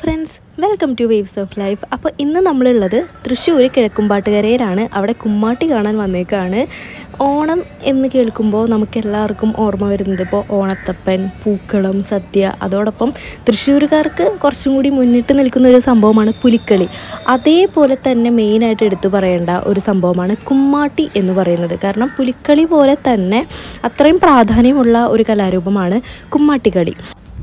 friends welcome to waves of life അപ്പോൾ ഇന്ന് നമ്മളുള്ളത് തൃശ്ശൂർ കിഴക്കുംപാട്ടുകരയിലാണ് അവിടെ കുമ്മാട്ടി കാണാൻ വന്നേക്കാണ് ഓണം എന്ന് കേൾക്കുമ്പോൾ നമുക്ക് എല്ലാവർക്കും ഓർമ്മ വരുന്നത് ഇപ്പോൾ ഓണത്തപ്പൻ പൂക്കളം സദ്യ അതോടൊപ്പം തൃശ്ശൂരുകാർക്ക് കുറച്ചും കൂടി മുന്നിട്ട് നിൽക്കുന്ന ഒരു സംഭവമാണ് പുലിക്കളി അതേപോലെ തന്നെ മെയിനായിട്ട് എടുത്തു പറയേണ്ട ഒരു സംഭവമാണ് കുമ്മാട്ടി എന്ന് പറയുന്നത് കാരണം പുലിക്കളി പോലെ തന്നെ അത്രയും പ്രാധാന്യമുള്ള ഒരു കലാരൂപമാണ് കുമ്മാട്ടിക്കളി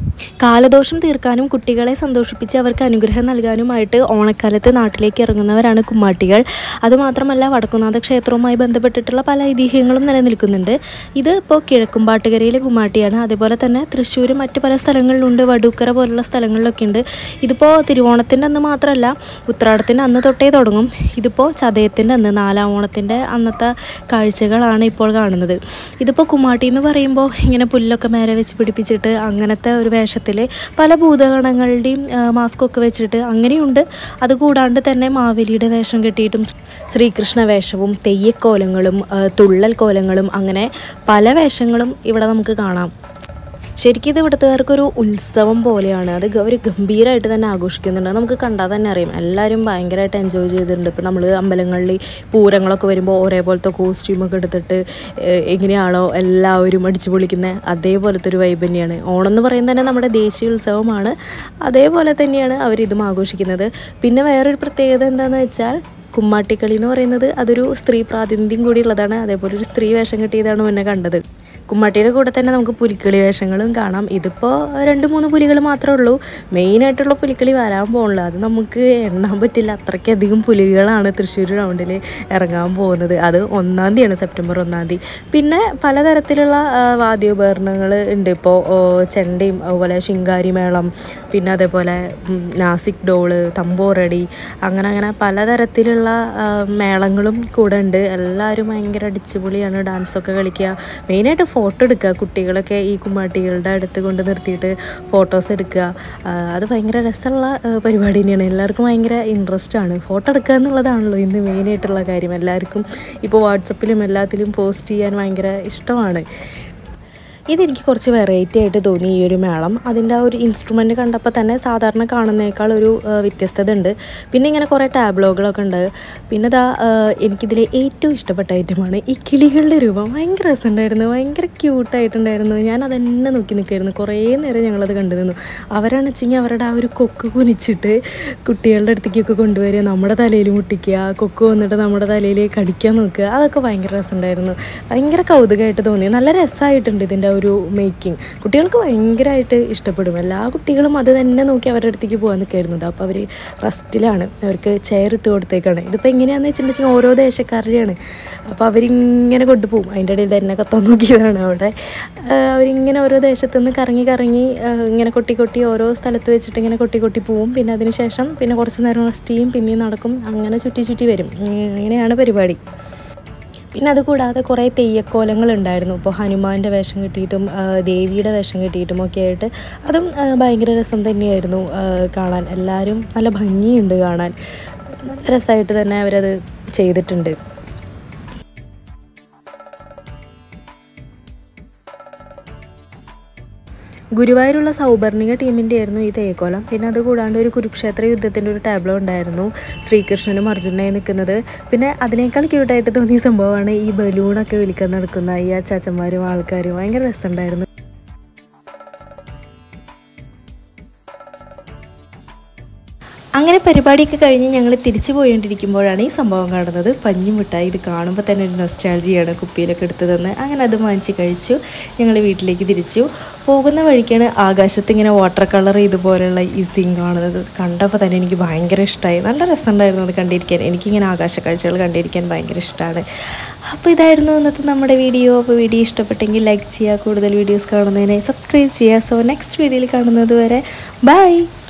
കാലദോഷം തീർക്കാനും കുട്ടികളെ സന്തോഷിപ്പിച്ച് അവർക്ക് അനുഗ്രഹം നൽകാനുമായിട്ട് ഓണക്കാലത്ത് നാട്ടിലേക്ക് ഇറങ്ങുന്നവരാണ് കുമ്മാട്ടികൾ അതുമാത്രമല്ല വടക്കുന്നാഥ ക്ഷേത്രവുമായി ബന്ധപ്പെട്ടിട്ടുള്ള പല ഐതിഹ്യങ്ങളും നിലനിൽക്കുന്നുണ്ട് ഇത് ഇപ്പോൾ കിഴക്കുംപാട്ടുകരയിലെ കുമ്മാട്ടിയാണ് അതേപോലെ തന്നെ തൃശ്ശൂർ മറ്റ് പല സ്ഥലങ്ങളിലുണ്ട് വടൂക്കര പോലുള്ള സ്ഥലങ്ങളിലൊക്കെ ഉണ്ട് ഇതിപ്പോൾ തിരുവോണത്തിൻ്റെ അന്ന് മാത്രമല്ല ഉത്രാടത്തിൻ്റെ അന്ന് തൊട്ടേ തുടങ്ങും ഇതിപ്പോൾ ചതയത്തിൻ്റെ അന്ന് നാലാം ഓണത്തിൻ്റെ അന്നത്തെ കാഴ്ചകളാണ് ഇപ്പോൾ കാണുന്നത് ഇതിപ്പോൾ കുമ്മാട്ടി എന്ന് പറയുമ്പോൾ ഇങ്ങനെ പുല്ലൊക്കെ മേലെ വെച്ച് പിടിപ്പിച്ചിട്ട് അങ്ങനത്തെ ഒരു വേഷത്തിൽ പല ഭൂതഗണങ്ങളുടെയും മാസ്കൊക്കെ വെച്ചിട്ട് അങ്ങനെയുണ്ട് അതുകൂടാണ്ട് തന്നെ മാവേലിയുടെ വേഷം കെട്ടിയിട്ടും ശ്രീകൃഷ്ണ വേഷവും തെയ്യക്കോലങ്ങളും ആ, തുള്ളൽ കോലങ്ങളും അങ്ങനെ പല വേഷങ്ങളും ഇവിടെ നമുക്ക് കാണാം ശരിക്കും ഇത് ഇവിടുത്തുകാർക്കൊരു ഉത്സവം പോലെയാണ് അത് അവർ ഗംഭീരമായിട്ട് തന്നെ ആഘോഷിക്കുന്നുണ്ട് അത് നമുക്ക് കണ്ടാൽ തന്നെ അറിയാം എല്ലാവരും ഭയങ്കരമായിട്ട് എൻജോയ് ചെയ്തിട്ടുണ്ട് ഇപ്പോൾ നമ്മൾ അമ്പലങ്ങളിൽ പൂരങ്ങളൊക്കെ വരുമ്പോൾ ഒരേപോലത്തെ കോസ്റ്റ്യൂമൊക്കെ എടുത്തിട്ട് ഏഹ്, എങ്ങനെയാണോ എല്ലാവരും അടിച്ചു പൊളിക്കുന്നത് അതേപോലത്തെ ഒരു വൈബ് തന്നെയാണ് ഓണം എന്ന് പറയുന്നത് തന്നെ നമ്മുടെ ദേശീയ ഉത്സവമാണ് അതേപോലെ തന്നെയാണ് അവരിതും ആഘോഷിക്കുന്നത് പിന്നെ വേറൊരു പ്രത്യേകത എന്താണെന്ന് വെച്ചാൽ കുമ്മാട്ടിക്കളി എന്ന് പറയുന്നത് അതൊരു സ്ത്രീ പ്രാതിനിധ്യം കൂടി ഉള്ളതാണ് അതേപോലെ ഒരു സ്ത്രീ വേഷം കിട്ടിയതാണ് മുന്നേ കണ്ടത് കുമ്മാട്ടിയുടെ കൂടെ തന്നെ നമുക്ക് പുലിക്കളി വേഷങ്ങളും കാണാം ഇതിപ്പോൾ രണ്ട് മൂന്ന് പുലികൾ മാത്രമേ ഉള്ളൂ മെയിനായിട്ടുള്ള പുലിക്കളി വരാൻ പോകുള്ളൂ അത് നമുക്ക് എണ്ണാൻ പറ്റില്ല അത്രയ്ക്കധികം പുലികളാണ് തൃശ്ശൂർ റൗണ്ടിൽ ഇറങ്ങാൻ പോകുന്നത് അത് ഒന്നാം തീയതിയാണ് സെപ്റ്റംബർ ഒന്നാം തീയതി പിന്നെ പലതരത്തിലുള്ള ആ, വാദ്യോപകരണങ്ങൾ ഉണ്ട് ഇപ്പോൾ ഓ, ചെണ്ടയും അതുപോലെ ശിങ്കാരി മേളം പിന്നെ അതേപോലെ ഉം, നാസിക് ഡോള് തമ്പോറടി അങ്ങനെ അങ്ങനെ പലതരത്തിലുള്ള ആ, മേളങ്ങളും കൂടെ ഉണ്ട് എല്ലാവരും ഭയങ്കര അടിച്ചുപൊളിയാണ് ഡാൻസൊക്കെ കളിക്കുക മെയിനായിട്ട് ഫോട്ടോ എടുക്കുക കുട്ടികളൊക്കെ ഈ കുമ്മാട്ടികളുടെ അടുത്ത് കൊണ്ട് നിർത്തിയിട്ട് ഫോട്ടോസ് എടുക്കുക ആ, അത് ഭയങ്കര രസമുള്ള ആ, പരിപാടി തന്നെയാണ് എല്ലാവർക്കും ഭയങ്കര ഇൻട്രസ്റ്റ് ആണ് ഫോട്ടോ എടുക്കുക എന്നുള്ളതാണല്ലോ ഇന്ന് മെയിനായിട്ടുള്ള കാര്യം എല്ലാവർക്കും ഇപ്പോൾ വാട്സപ്പിലും എല്ലാത്തിലും പോസ്റ്റ് ചെയ്യാൻ ഭയങ്കര ഇഷ്ടമാണ് ഇതെനിക്ക് കുറച്ച് വെറൈറ്റി ആയിട്ട് തോന്നി ഈ ഒരു മേളം അതിൻ്റെ ആ ഒരു ഇൻസ്ട്രുമെൻറ്റ് കണ്ടപ്പോൾ തന്നെ സാധാരണ കാണുന്നേക്കാൾ ഒരു ആ, വ്യത്യസ്തത ഉണ്ട് പിന്നെ ഇങ്ങനെ കുറേ ടാബ്ലോകളൊക്കെ ഉണ്ട് പിന്നെ ഇതാ ആ, എനിക്കിതിലെ ഏറ്റവും ഇഷ്ടപ്പെട്ട ഐറ്റമാണ് ഈ കിളികളുടെ രൂപം ഭയങ്കര രസമുണ്ടായിരുന്നു ഭയങ്കര ക്യൂട്ടായിട്ടുണ്ടായിരുന്നു ഞാൻ അതന്നെ നോക്കി നിൽക്കായിരുന്നു കുറേ നേരം ഞങ്ങളത് കണ്ടു നിന്നു അവരാണ് വെച്ചെങ്കിൽ അവരുടെ ആ ഒരു കൊക്ക് കുനിച്ചിട്ട് കുട്ടികളുടെ അടുത്തേക്കൊക്കെ കൊണ്ടുവരിക നമ്മുടെ തലയിൽ മുട്ടിക്കുക കൊക്ക് വന്നിട്ട് നമ്മുടെ തലയിൽ കടിക്കാൻ നോക്കുക അതൊക്കെ ഭയങ്കര രസമുണ്ടായിരുന്നു ഭയങ്കര കൗതുകമായിട്ട് തോന്നി നല്ല രസമായിട്ടുണ്ട് ഇതിൻ്റെ ഒരു മേക്കിംഗ് കുട്ടികൾക്ക് ഭയങ്കരമായിട്ട് ഇഷ്ടപ്പെടും എല്ലാ കുട്ടികളും അത് തന്നെ നോക്കി അവരുടെ അടുത്തേക്ക് പോകാൻ നിൽക്കായിരുന്നത് അപ്പോൾ അവർ റെസ്റ്റിലാണ് അവർക്ക് ചെയർ ഇട്ട് കൊടുത്തേക്കാണ് ഇതിപ്പോൾ എങ്ങനെയാണെന്ന് വെച്ചിട്ടുണ്ടെങ്കിൽ ഓരോ ദേശക്കാരുടെയാണ് അപ്പോൾ അവരിങ്ങനെ കൊണ്ടുപോകും അതിൻ്റെ ഇടയിൽ തന്നെ കത്താൻ നോക്കിയതാണ് അവിടെ ആ, അവരിങ്ങനെ ഓരോ ദേശത്തു നിന്ന് കറങ്ങി കറങ്ങി ആ, ഇങ്ങനെ കൊട്ടി കൊട്ടി ഓരോ സ്ഥലത്ത് വെച്ചിട്ട് ഇങ്ങനെ കൊട്ടി കൊട്ടി പോവും പിന്നെ അതിന് ശേഷം പിന്നെ കുറച്ച് നേരം റെസ്റ്റ് ചെയ്യും പിന്നെയും നടക്കും അങ്ങനെ ചുറ്റി ചുറ്റി വരും ഉം, അങ്ങനെയാണ് പരിപാടി പിന്നെ അതുകൂടാതെ കുറേ തെയ്യക്കോലങ്ങൾ ഉണ്ടായിരുന്നു ഇപ്പോൾ ഹനുമാൻ്റെ വേഷം കിട്ടിയിട്ടും ആ, ദേവിയുടെ വേഷം കിട്ടിയിട്ടും ഒക്കെ ആയിട്ട് അതും ആ, ഭയങ്കര രസം തന്നെയായിരുന്നു ആ, കാണാൻ എല്ലാവരും നല്ല ഭംഗിയുണ്ട് കാണാൻ നല്ല രസമായിട്ട് തന്നെ അവരത് ചെയ്തിട്ടുണ്ട് ഗുരുവായൂരുള്ള സൗപർണിക ടീമിൻ്റെ ആയിരുന്നു ഈ തെയ്യക്കോലം പിന്നെ അത് കൂടാണ്ട് ഒരു കുരുക്ഷേത്ര യുദ്ധത്തിൻ്റെ ഒരു ടാബ്ലോ ഉണ്ടായിരുന്നു ശ്രീകൃഷ്ണനും അർജുനായി നിൽക്കുന്നത് പിന്നെ അതിനേക്കാൾ ക്യൂട്ടായിട്ട് തോന്നിയ സംഭവമാണ് ഈ ബലൂണൊക്കെ വിൽക്കാൻ നടക്കുന്ന ഈ അച്ചാച്ചന്മാരും ആൾക്കാരും ഭയങ്കര രസമുണ്ടായിരുന്നു അങ്ങനെ പരിപാടിയൊക്കെ കഴിഞ്ഞ് ഞങ്ങൾ തിരിച്ചു പോയിക്കൊണ്ടിരിക്കുമ്പോഴാണ് ഈ സംഭവം കാണുന്നത് പഞ്ഞിമുട്ടായി ഇത് കാണുമ്പോൾ തന്നെ ഒരു നൊസ്റ്റാൾജിയാണ് കുപ്പിയിലൊക്കെ എടുത്തു തന്ന് അങ്ങനെ അത് വാങ്ങിച്ച് കഴിച്ചു ഞങ്ങൾ വീട്ടിലേക്ക് തിരിച്ചു പോകുന്ന വഴിക്കാണ് ആകാശത്ത് ഇങ്ങനെ വാട്ടർ കളർ ഇതുപോലെയുള്ള ഈ സീൻ കാണുന്നത് കണ്ടപ്പോൾ തന്നെ എനിക്ക് ഭയങ്കര ഇഷ്ടമായി നല്ല രസമുണ്ടായിരുന്നു അത് കണ്ടിരിക്കാൻ എനിക്കിങ്ങനെ ആകാശ കാഴ്ചകൾ കണ്ടിരിക്കാൻ ഭയങ്കര ഇഷ്ടമാണ് അപ്പോൾ ഇതായിരുന്നു ഇന്നത്തെ നമ്മുടെ വീഡിയോ അപ്പോൾ വീഡിയോ ഇഷ്ടപ്പെട്ടെങ്കിൽ ലൈക്ക് ചെയ്യുക കൂടുതൽ വീഡിയോസ് കാണുന്നതിനെ സബ്സ്ക്രൈബ് ചെയ്യുക സോ നെക്സ്റ്റ് വീഡിയോയിൽ കാണുന്നത് വരെ ബൈ